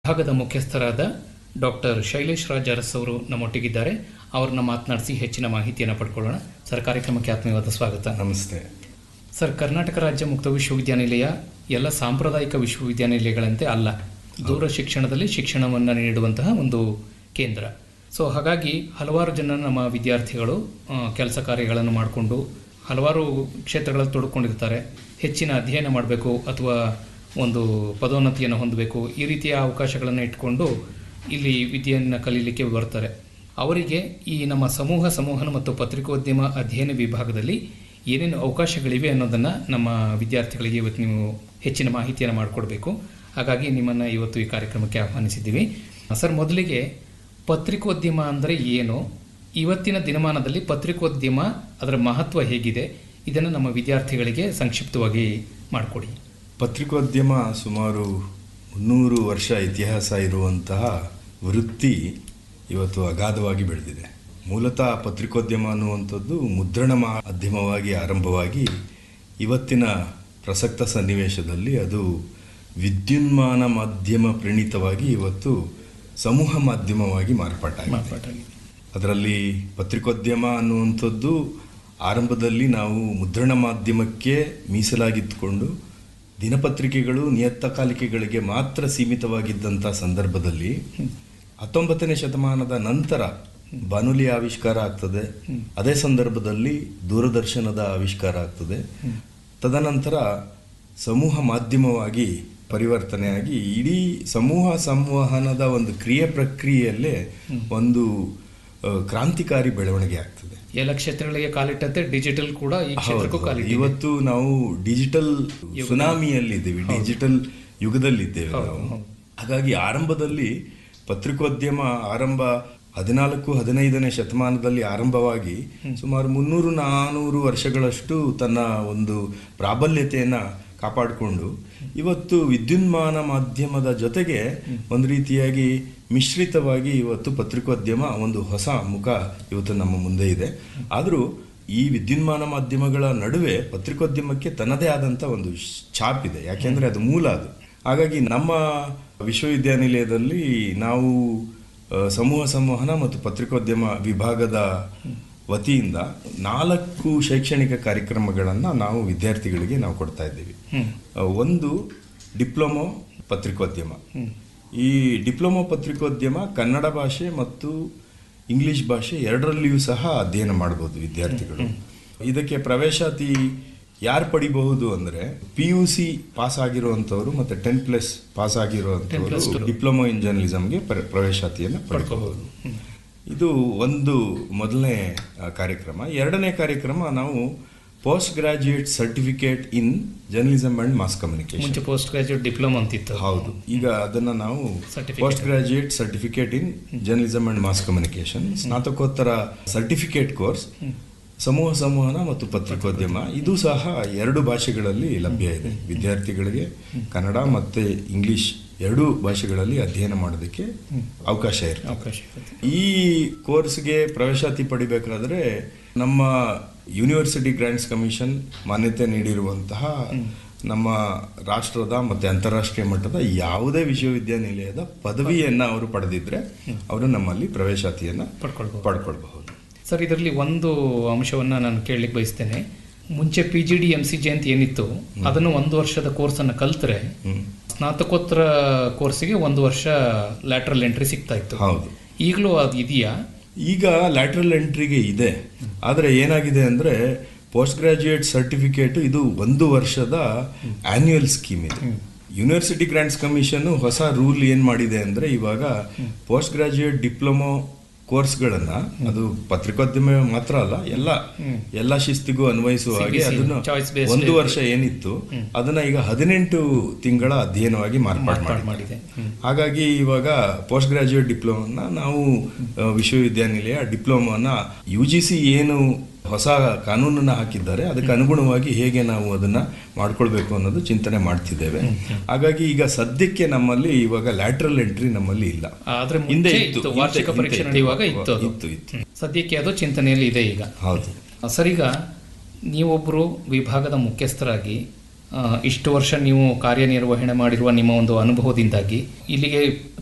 ವಿಭಾಗದ ಮುಖ್ಯಸ್ಥರಾದ ಡಾಕ್ಟರ್ ಶೈಲೇಶ್ ರಾಜ್ ಅರಸ್ ಅವರು ನಮ್ಮೊಟ್ಟಿಗಿದ್ದಾರೆ ಅವ್ರನ್ನ ಮಾತನಾಡಿಸಿ ಹೆಚ್ಚಿನ ಮಾಹಿತಿಯನ್ನು ಪಡ್ಕೊಳ್ಳೋಣ ಸರ್ ಕಾರ್ಯಕ್ರಮಕ್ಕೆ ಆತ್ಮೀಯವಾದ ಸ್ವಾಗತ ನಮಸ್ತೆ ಸರ್ ಕರ್ನಾಟಕ ರಾಜ್ಯ ಮುಕ್ತ ವಿಶ್ವವಿದ್ಯಾನಿಲಯ ಎಲ್ಲ ಸಾಂಪ್ರದಾಯಿಕ ವಿಶ್ವವಿದ್ಯಾನಿಲಯಗಳಂತೆ ಅಲ್ಲ ದೂರ ಶಿಕ್ಷಣದಲ್ಲಿ ಶಿಕ್ಷಣವನ್ನು ನೀಡುವಂತಹ ಒಂದು ಕೇಂದ್ರ ಸೊ ಹಾಗಾಗಿ ಹಲವಾರು ಜನ ನಮ್ಮ ವಿದ್ಯಾರ್ಥಿಗಳು ಆ, ಕೆಲಸ ಕಾರ್ಯಗಳನ್ನು ಮಾಡಿಕೊಂಡು ಹಲವಾರು ಕ್ಷೇತ್ರಗಳಲ್ಲಿ ತೊಡ್ಕೊಂಡಿರ್ತಾರೆ ಹೆಚ್ಚಿನ ಅಧ್ಯಯನ ಮಾಡಬೇಕು ಅಥವಾ ಒಂದು ಪದೋನ್ನತಿಯನ್ನು ಹೊಂದಬೇಕು ಈ ರೀತಿಯ ಅವಕಾಶಗಳನ್ನು ಇಟ್ಕೊಂಡು ಇಲ್ಲಿ ವಿದ್ಯೆಯನ್ನು ಕಲೀಲಿಕ್ಕೆ ಬರ್ತಾರೆ ಅವರಿಗೆ ಈ ನಮ್ಮ ಸಮೂಹ ಸಂವಹನ ಮತ್ತು ಪತ್ರಿಕೋದ್ಯಮ ಅಧ್ಯಯನ ವಿಭಾಗದಲ್ಲಿ ಏನೇನು ಅವಕಾಶಗಳಿವೆ ಅನ್ನೋದನ್ನು ನಮ್ಮ ವಿದ್ಯಾರ್ಥಿಗಳಿಗೆ ಇವತ್ತು ನೀವು ಹೆಚ್ಚಿನ ಮಾಹಿತಿಯನ್ನು ಮಾಡಿಕೊಡ್ಬೇಕು ಹಾಗಾಗಿ ನಿಮ್ಮನ್ನು ಇವತ್ತು ಈ ಕಾರ್ಯಕ್ರಮಕ್ಕೆ ಆಹ್ವಾನಿಸಿದ್ದೀವಿ ಸರ್ ಮೊದಲಿಗೆ ಪತ್ರಿಕೋದ್ಯಮ ಅಂದರೆ ಏನು ಇವತ್ತಿನ ದಿನಮಾನದಲ್ಲಿ ಪತ್ರಿಕೋದ್ಯಮ ಅದರ ಮಹತ್ವ ಹೇಗಿದೆ ಇದನ್ನು ನಮ್ಮ ವಿದ್ಯಾರ್ಥಿಗಳಿಗೆ ಸಂಕ್ಷಿಪ್ತವಾಗಿ ಮಾಡಿಕೊಡಿ ಪತ್ರಿಕೋದ್ಯಮ ಸುಮಾರು ಮುನ್ನೂರು ವರ್ಷ ಇತಿಹಾಸ ಇರುವಂತಹ ವೃತ್ತಿ ಇವತ್ತು ಅಗಾಧವಾಗಿ ಬೆಳೆದಿದೆ ಮೂಲತಃ ಪತ್ರಿಕೋದ್ಯಮ ಅನ್ನುವಂಥದ್ದು ಮುದ್ರಣ ಮಾಧ್ಯಮವಾಗಿ ಆರಂಭವಾಗಿ ಇವತ್ತಿನ ಪ್ರಸಕ್ತ ಸನ್ನಿವೇಶದಲ್ಲಿ ಅದು ವಿದ್ಯುನ್ಮಾನ ಮಾಧ್ಯಮ ಪ್ರಣೀತವಾಗಿ ಇವತ್ತು ಸಮೂಹ ಮಾಧ್ಯಮವಾಗಿ ಮಾರ್ಪಾಟಾಗಿದೆ ಮಾತಾಡಿ ಅದರಲ್ಲಿ ಪತ್ರಿಕೋದ್ಯಮ ಅನ್ನುವಂಥದ್ದು ಆರಂಭದಲ್ಲಿ ನಾವು ಮುದ್ರಣ ಮಾಧ್ಯಮಕ್ಕೆ ಮೀಸಲಾಗಿದ್ದುಕೊಂಡು ದಿನಪತ್ರಿಕೆಗಳು ನಿಯತಕಾಲಿಕೆಗಳಿಗೆ ಮಾತ್ರ ಸೀಮಿತವಾಗಿದ್ದಂಥ ಸಂದರ್ಭದಲ್ಲಿ ಹತ್ತೊಂಬತ್ತನೇ ಶತಮಾನದ ನಂತರ ಬಾನುಲಿ ಆವಿಷ್ಕಾರ ಆಗ್ತದೆ ಅದೇ ಸಂದರ್ಭದಲ್ಲಿ ದೂರದರ್ಶನದ ಆವಿಷ್ಕಾರ ಆಗ್ತದೆ ತದನಂತರ ಸಮೂಹ ಮಾಧ್ಯಮವಾಗಿ ಪರಿವರ್ತನೆಯಾಗಿ ಇಡೀ ಸಮೂಹ ಸಂವಹನದ ಒಂದು ಕ್ರಿಯೆ ಪ್ರಕ್ರಿಯೆಯಲ್ಲೇ ಒಂದು ಆ, ಕ್ರಾಂತಿಕಾರಿ ಬೆಳವಣಿಗೆ ಆಗ್ತದೆ ಎಲ್ಲ ಕ್ಷೇತ್ರಗಳಿಗೆ ಕಾಲಿಟ್ಟಂತೆ ಡಿಜಿಟಲ್ ಕೂಡ ಈ ಕ್ಷೇತ್ರಕ್ಕೂ ಹೌದು. ಕಾಲಿಟ್ಟಿದೆ ಇವತ್ತು ನಾವು ಡಿಜಿಟಲ್ ಸುನಾಮಿಯಲ್ಲಿದ್ದೀವಿ ಡಿಜಿಟಲ್ ಯುಗದಲ್ಲಿದ್ದೇವೆ ನಾವು ಹಾಗಾಗಿ ಆರಂಭದಲ್ಲಿ ಪತ್ರಿಕೋದ್ಯಮ ಆರಂಭ ಹದಿನಾಲ್ಕು ಹದಿನೈದನೇ ಶತಮಾನದಲ್ಲಿ ಆರಂಭವಾಗಿ ಸುಮಾರು ಮುನ್ನೂರು ನಾನೂರು ವರ್ಷಗಳಷ್ಟು ತನ್ನ ಒಂದು ಪ್ರಾಬಲ್ಯತೆಯನ್ನ ಕಾಪಾಡಿಕೊಂಡು ಇವತ್ತು ವಿದ್ಯುನ್ಮಾನ ಮಾಧ್ಯಮದ ಜೊತೆಗೆ ಒಂದು ರೀತಿಯಾಗಿ ಮಿಶ್ರಿತವಾಗಿ ಇವತ್ತು ಪತ್ರಿಕೋದ್ಯಮ ಒಂದು ಹೊಸ ಮುಖ ಇವತ್ತು ನಮ್ಮ ಮುಂದೆ ಇದೆ ಆದರೂ ಈ ವಿದ್ಯುನ್ಮಾನ ಮಾಧ್ಯಮಗಳ ನಡುವೆ ಪತ್ರಿಕೋದ್ಯಮಕ್ಕೆ ತನ್ನದೇ ಆದಂಥ ಒಂದು ಶ್- ಛಾಪ್ ಇದೆ ಯಾಕೆಂದ್ರೆ ಅದು ಮೂಲ ಅದು ಹಾಗಾಗಿ ನಮ್ಮ ವಿಶ್ವವಿದ್ಯಾನಿಲಯದಲ್ಲಿ ನಾವು ಆ, ಸಮೂಹ ಸಂವಹನ ಮತ್ತು ಪತ್ರಿಕೋದ್ಯಮ ವಿಭಾಗದ ವತಿಯಿಂದ ನಾಲ್ಕು ಶೈಕ್ಷಣಿಕ ಕಾರ್ಯಕ್ರಮಗಳನ್ನು ನಾವು ವಿದ್ಯಾರ್ಥಿಗಳಿಗೆ ನಾವು ಕೊಡ್ತಾ ಇದ್ದೀವಿ ಆ, ಒಂದು ಡಿಪ್ಲೊಮೊ ಪತ್ರಿಕೋದ್ಯಮ ಈ ಡಿಪ್ಲೊಮೊ ಪತ್ರಿಕೋದ್ಯಮ ಕನ್ನಡ ಭಾಷೆ ಮತ್ತು ಇಂಗ್ಲಿಷ್ ಭಾಷೆ ಎರಡರಲ್ಲಿಯೂ ಸಹ ಅಧ್ಯಯನ ಮಾಡಬಹುದು ವಿದ್ಯಾರ್ಥಿಗಳು ಇದಕ್ಕೆ ಪ್ರವೇಶಾತಿ ಯಾರು ಪಡಿಬಹುದು ಅಂದ್ರೆ ಪಿ ಯು ಸಿ ಪಾಸ್ ಆಗಿರುವಂತವರು ಮತ್ತೆ ಟೆನ್ ಪ್ಲಸ್ ಪಾಸ್ ಆಗಿರುವಂತವರು ಡಿಪ್ಲೊಮೊ ಇನ್ ಜರ್ನಲಿಸಂಗೆ ಪ್ರ- ಪ್ರವೇಶಾತಿಯನ್ನು ಪಡ್ಕೋಬಹುದು ಇದು ಒಂದು ಮೊದಲನೇ ಆ, ಕಾರ್ಯಕ್ರಮ ಎರಡನೇ ಕಾರ್ಯಕ್ರಮ ನಾವು post graduate certificate in journalism and mass communication ಮುಂಚೆ ಪೋಸ್ಟ್ ಗ್ರಾಜುಯೇಟ್ ಡಿಪ್ಲೊಮಾ ಅಂತಿತ್ತು ಹೌದು ಈಗ ಅದನ್ನ ನಾವು Certificate. Post graduate certificate in journalism and mass communication ಸ್ನಾತಕೋತ್ತರ ಸರ್ಟಿಫಿಕೇಟ್ ಕೋರ್ಸ್ ಸಮೂಹ ಸಂವಹನ ಮತ್ತು ಪತ್ರಿಕೋದ್ಯಮ ಇದು ಸಹ ಎರಡು ಭಾಷೆಗಳಲ್ಲಿ ಲಭ್ಯ ಇದೆ ವಿದ್ಯಾರ್ಥಿಗಳಿಗೆ ಕನ್ನಡ ಮತ್ತೆ ಇಂಗ್ಲಿಷ್ ಎರಡೂ ಭಾಷೆಗಳಲ್ಲಿ ಅಧ್ಯಯನ ಮಾಡೋದಕ್ಕೆ ಅವಕಾಶ ಇರುತ್ತೆ ಅವಕಾಶ ಇರುತ್ತೆ ಈ ಕೋರ್ಸ್ಗೆ ಪ್ರವೇಶಾತಿ ಪಡಿಬೇಕಾದ್ರೆ ನಮ್ಮ ಯೂನಿವರ್ಸಿಟಿ ಗ್ರಾಂಟ್ಸ್ ಕಮಿಷನ್ ಮಾನ್ಯತೆ ನೀಡಿರುವಂತಹ ನಮ್ಮ ರಾಷ್ಟ್ರದ ಮತ್ತೆ ಅಂತಾರಾಷ್ಟ್ರೀಯ ಮಟ್ಟದ ಯಾವುದೇ ವಿಶ್ವವಿದ್ಯಾನಿಲಯದ ಪದವಿಯನ್ನ ಅವರು ಪಡೆದಿದ್ರೆ ಅವರು ನಮ್ಮಲ್ಲಿ ಪ್ರವೇಶಾತಿಯನ್ನ ಪಡ್ಕೊಳ್ಬಹುದು ಪಡ್ಕೊಳ್ಬಹುದು ಸರ್ ಇದರಲ್ಲಿ ಒಂದು ಅಂಶವನ್ನು ನಾನು ಕೇಳಲಿಕ್ಕೆ ಬಯಸ್ತೇನೆ ಮುಂಚೆ P G D M C J ಅಂತ ಏನಿತ್ತು ಅದನ್ನು ಒಂದು ವರ್ಷದ ಕೋರ್ಸನ್ನು ಕಲ್ತ್ರೆ ಹ್ಮ್. ಸ್ನಾತಕೋತ್ತರ ಕೋರ್ಸಿಗೆ ಒಂದು ವರ್ಷ ಲ್ಯಾಟ್ರಲ್ ಎಂಟ್ರಿ ಸಿಗ್ತಾ ಇತ್ತು ಹೌದು ಈಗಲೂ ಅದು ಇದೆಯಾ ಈಗ ಲ್ಯಾಟ್ರಲ್ ಎಂಟ್ರಿಗೆ ಇದೆ ಆದರೆ ಏನಾಗಿದೆ ಅಂದ್ರೆ ಪೋಸ್ಟ್ ಗ್ರಾಜ್ಯುಯೇಟ್ ಸರ್ಟಿಫಿಕೇಟ್ ಇದು ಒಂದು ವರ್ಷದ ಆನ್ಯುಯಲ್ ಸ್ಕೀಮ್ ಇದೆ ಯೂನಿವರ್ಸಿಟಿ ಗ್ರಾಂಟ್ಸ್ ಕಮಿಷನ್ ಹೊಸ ರೂಲ್ ಏನ್ ಮಾಡಿದೆ ಅಂದ್ರೆ ಇವಾಗ ಪೋಸ್ಟ್ ಗ್ರಾಜ್ಯುಯೇಟ್ ಡಿಪ್ಲೊಮೊ ಕೋರ್ಸ್ಗಳನ್ನ ಅದು ಪತ್ರಿಕೋದ್ಯಮ ಮಾತ್ರ ಅಲ್ಲ ಎಲ್ಲ ಎಲ್ಲ ಶಿಸ್ತಿಗೂ ಅನ್ವಯಿಸುವ ಹಾಗೆ CBC, ಅದನ್ನು choice based ಒಂದು ವರ್ಷ ಏನಿತ್ತು ಅದನ್ನ ಈಗ ಹದಿನೆಂಟು ತಿಂಗಳ ಅಧ್ಯಯನವಾಗಿ ಮಾರ್ಪಾಡು ಮಾರ್ಪಾಡು ಮಾಡಿದೆ ಮಾಡಿದೆ ಹಾಗಾಗಿ ಇವಾಗ ಪೋಸ್ಟ್ ಗ್ರಾಜ್ಯುಯೇಟ್ ಡಿಪ್ಲೊಮನ್ನ ನಾವು ಆ, ವಿಶ್ವವಿದ್ಯಾನಿಲಯ ಡಿಪ್ಲೊಮಾನ ಯು ಜಿ ಸಿ ಏನು ಹೊಸ ಕಾನೂನನ್ನ ಹಾಕಿದ್ದಾರೆ ಅದಕ್ಕೆ ಅನುಗುಣವಾಗಿ ಹೇಗೆ ನಾವು ಅದನ್ನ ಮಾಡ್ಕೊಳ್ಬೇಕು ಅನ್ನೋದು ಚಿಂತನೆ ಮಾಡ್ತಿದ್ದೇವೆ ಹಾಗಾಗಿ ಈಗ ಸದ್ಯಕ್ಕೆ ನಮ್ಮಲ್ಲಿ ಇವಾಗ ಲ್ಯಾಟ್ರಲ್ ಎಂಟ್ರಿ ನಮ್ಮಲ್ಲಿ ಇಲ್ಲ ಆದ್ರೆ ಹಿಂದೆ ಮುಂಚೆ ಇತ್ತು ಇತ್ತು, ಹಿಂದೆ- ವಾರ್ಷಿಕ ಹಿಂದೆ ಪರೀಕ್ಷೆ ಇತ್ತು. ನಡೆಯುವಾಗ ಇತ್ತು ಅದು. ಇತ್ತು ಇತ್ತು ಸದ್ಯಕ್ಕೆ ಅದು ಚಿಂತನೆಯಲ್ಲಿ ಇದೆ ಈಗ ಹೌದು ಸರ್ ಈಗ ನೀವೊಬ್ಬರು ವಿಭಾಗದ ಮುಖ್ಯಸ್ಥರಾಗಿ ಆ, ಇಷ್ಟು ವರ್ಷ ನೀವು ಕಾರ್ಯನಿರ್ವಹಣೆ ಮಾಡಿರುವ ನಿಮ್ಮ ಒಂದು ಅನುಭವದಿಂದಾಗಿ ಇಲ್ಲಿಗೆ